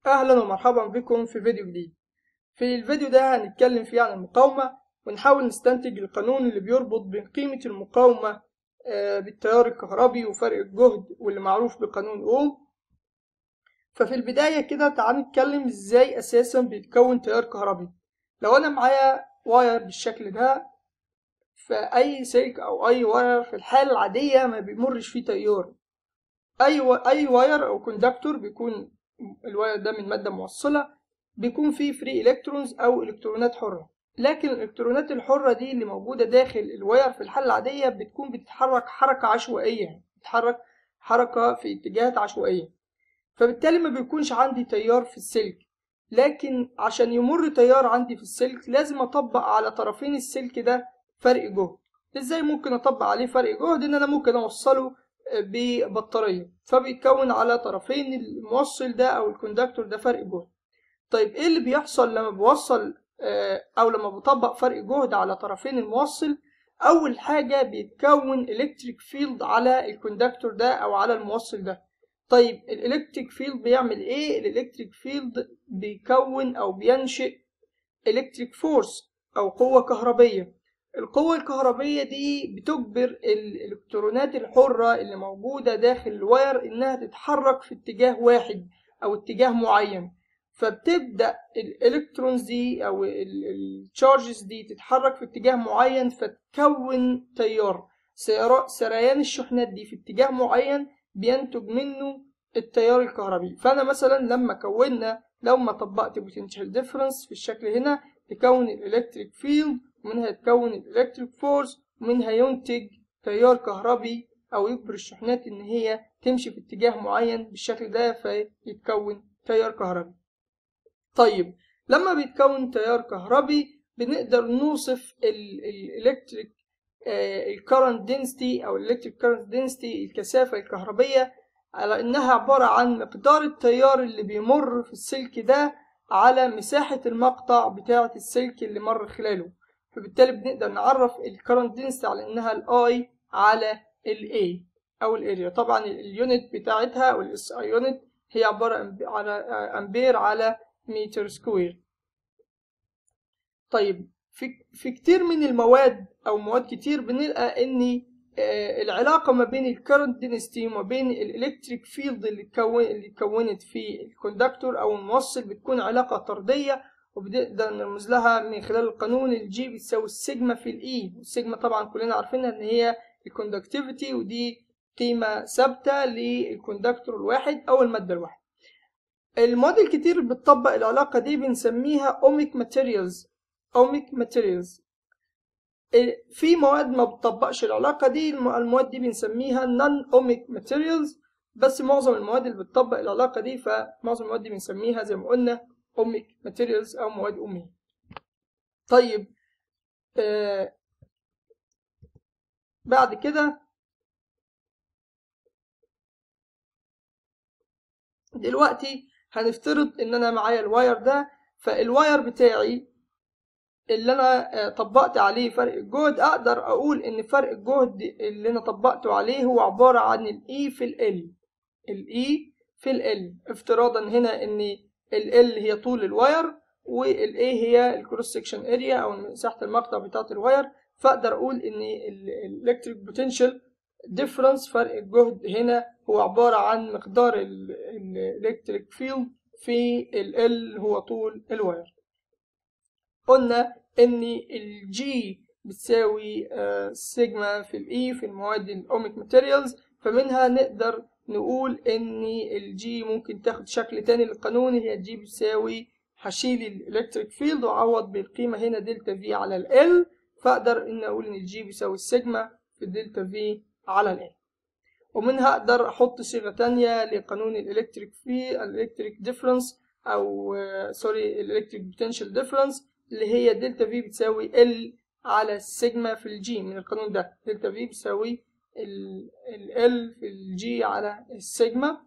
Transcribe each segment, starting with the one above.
أهلا ومرحبا بكم في فيديو جديد في الفيديو ده هنتكلم فيه عن المقاومة ونحاول نستنتج القانون اللي بيربط بين قيمة المقاومة آه، بالتيار الكهربي وفرق الجهد واللي معروف بقانون أوم ففي البداية كده تعال نتكلم ازاي أساسا بيتكون تيار كهربي لو أنا معايا واير بالشكل ده فأي سلك أو أي واير في الحالة العادية ما بيمرش فيه تيار أي و... أي واير أو كوندكتور بيكون الواير ده من مادة موصلة بيكون فيه فري إلكترونز أو إلكترونات حرة لكن الإلكترونات الحرة دي اللي موجودة داخل الواير في الحالة العادية بتكون بتتحرك حركة عشوائية بتتحرك حركة في اتجاهات عشوائية فبالتالي ما بيكونش عندي تيار في السلك لكن عشان يمر تيار عندي في السلك لازم أطبق على طرفين السلك ده فرق جهد ازاي ممكن اطبق عليه فرق جهد ان انا ممكن اوصله ببطارية فبيتكون على طرفين الموصل ده او الكوندكتور ده فرق جهد طيب ايه اللي بيحصل لما بوصل او لما بطبق فرق جهد على طرفين الموصل اول حاجة بيتكون الكتريك فيلد على الكوندكتور ده او على الموصل ده طيب الالكتريك فيلد بيعمل ايه الالكتريك فيلد بيكون او بينشئ الكتريك فورس او قوة كهربية القوة الكهربية دي بتجبر الإلكترونات الحرة اللي موجودة داخل الواير إنها تتحرك في اتجاه واحد أو اتجاه معين فبتبدأ الإلكترونز دي أو التشارجز دي تتحرك في اتجاه معين فتكون تيار سريان الشحنات دي في اتجاه معين بينتج منه التيار الكهربي فأنا مثلا لما كونا لو ما طبقت بوتنشال ديفرنس في الشكل هنا تكون الإلكتريك فيلد ومنها يتكون الإلكتريك فورس ومنها ينتج تيار كهربي أو يجبر الشحنات إن هي تمشي في اتجاه معين بالشكل ده فيتكون تيار كهربي طيب لما بيتكون تيار كهربي بنقدر نوصف الإلكتريك الكرنت دينستي أو الإلكتريك كرنت دينستي الكثافة الكهربية على إنها عبارة عن مقدار التيار اللي بيمر في السلك ده على مساحة المقطع بتاعة السلك اللي مر خلاله فبالتالي بنقدر نعرف الكرنت دينستي على انها الاي على الاي او الاريا طبعا اليونت بتاعتها او الاس اي يونت هي عباره على امبير على متر سكوير طيب في في كتير من المواد او مواد كتير بنلقى ان العلاقه ما بين الكرنت دينستي وما بين الالكتريك فيلد اللي اتكون اللي اتكونت في الكوندكتور او الموصل بتكون علاقه طرديه وبنقدر نرمز لها من خلال القانون الجي بتساوي السيجما في الاي والسيجما طبعا كلنا عارفينها ان هي الكوندكتيفيتي ودي قيمة ثابتة للكوندكتور الواحد او المادة الواحدة المواد الكتير اللي بتطبق العلاقة دي بنسميها اوميك ماتيريالز اوميك ماتيريالز في مواد ما بتطبقش العلاقة دي المواد دي بنسميها نون اوميك ماتيريالز بس معظم المواد اللي بتطبق العلاقة دي فمعظم المواد دي بنسميها زي ما قلنا اوميك ماتيريالز او مواد اميه طيب آه بعد كده دلوقتي هنفترض ان انا معايا الواير ده فالواير بتاعي اللي انا طبقت عليه فرق الجهد اقدر اقول ان فرق الجهد اللي انا طبقته عليه هو عبارة عن الاي في ال الاي في ال افتراضا هنا ان ال L هي طول الواير وال A هي الكروس سكشن اريا او مساحة المقطع بتاعة الواير فاقدر اقول ان الالكتريك بوتنشال ديفرنس فرق الجهد هنا هو عبارة عن مقدار الالكتريك فيلد في ال L هو طول الواير قلنا ان الجي بتساوي سيجما في الاي في المواد الاوميك ماتيريالز فمنها نقدر نقول ان الجي ممكن تاخد شكل تاني للقانون هي الجي بتساوي هشيل الالكتريك فيلد واعوض بالقيمه هنا دلتا في على ال فاقدر ان اقول ان الجي بيساوي السيجما في الدلتا في على ال ومنها اقدر احط صيغه تانية لقانون الالكتريك في الالكتريك ديفرنس او سوري الالكتريك بوتنشال ديفرنس اللي هي دلتا في بتساوي ال على السيجما في الجي من القانون ده دلتا في بتساوي ال L في الجي على السيجما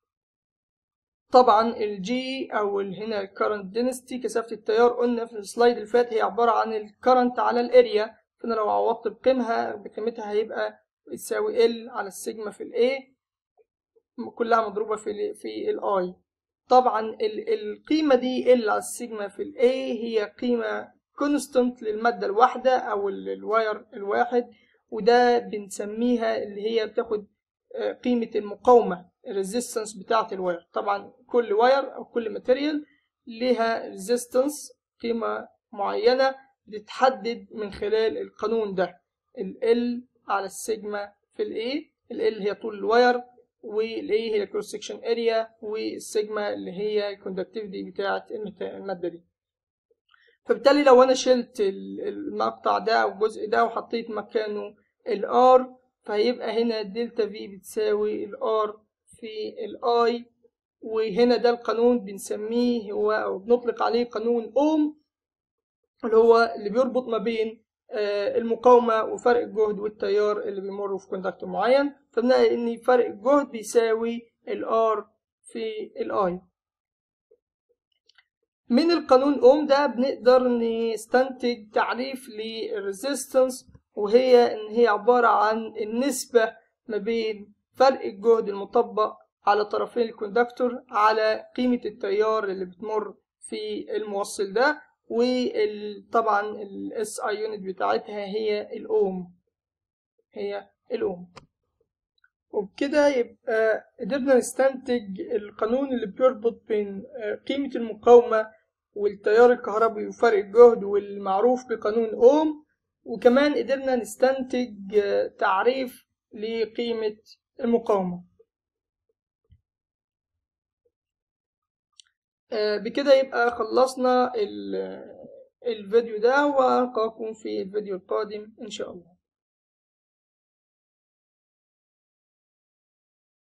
طبعا الجي او هنا الكرنت دينستي كثافة التيار قلنا في السلايد اللي فات هي عبارة عن الكرنت على الاريا فانا لو عوضت بقيمها بقيمتها هيبقى يساوي ال على السيجما في الاي كلها مضروبة في ال في الاي طبعا القيمة دي ال على السيجما في ال A هي قيمة كونستنت للمادة الواحدة أو الواير الواحد وده بنسميها اللي هي بتاخد قيمة المقاومة الريزيستنس بتاعة الواير طبعا كل واير أو كل ماتيريال ليها ريزيستنس قيمة معينة بتتحدد من خلال القانون ده ال L على السيجما في ال A ال L هي طول الواير وال A هي cross section area والسيجما اللي هي الكوندكتيفيتي بتاعة المادة دي فبالتالي لو أنا شلت المقطع ده أو الجزء ده وحطيت مكانه ال R فهيبقى هنا دلتا في بتساوي ال R في ال I وهنا ده القانون بنسميه هو أو بنطلق عليه قانون أوم اللي هو اللي بيربط ما بين المقاومة وفرق الجهد والتيار اللي بيمر في كوندكتور معين فبنلاقي ان فرق الجهد بيساوي ال R في ال I من القانون اوم ده بنقدر نستنتج تعريف للريزيستنس وهي ان هي عبارة عن النسبة ما بين فرق الجهد المطبق على طرفين الكوندكتور على قيمة التيار اللي بتمر في الموصل ده وطبعا الاس اي يونت بتاعتها هي الاوم هي الاوم وبكده يبقى قدرنا نستنتج القانون اللي بيربط بين قيمة المقاومة والتيار الكهربي وفرق الجهد والمعروف بقانون اوم وكمان قدرنا نستنتج تعريف لقيمة المقاومة بكده يبقى خلصنا الفيديو ده وألقاكم في الفيديو القادم إن شاء الله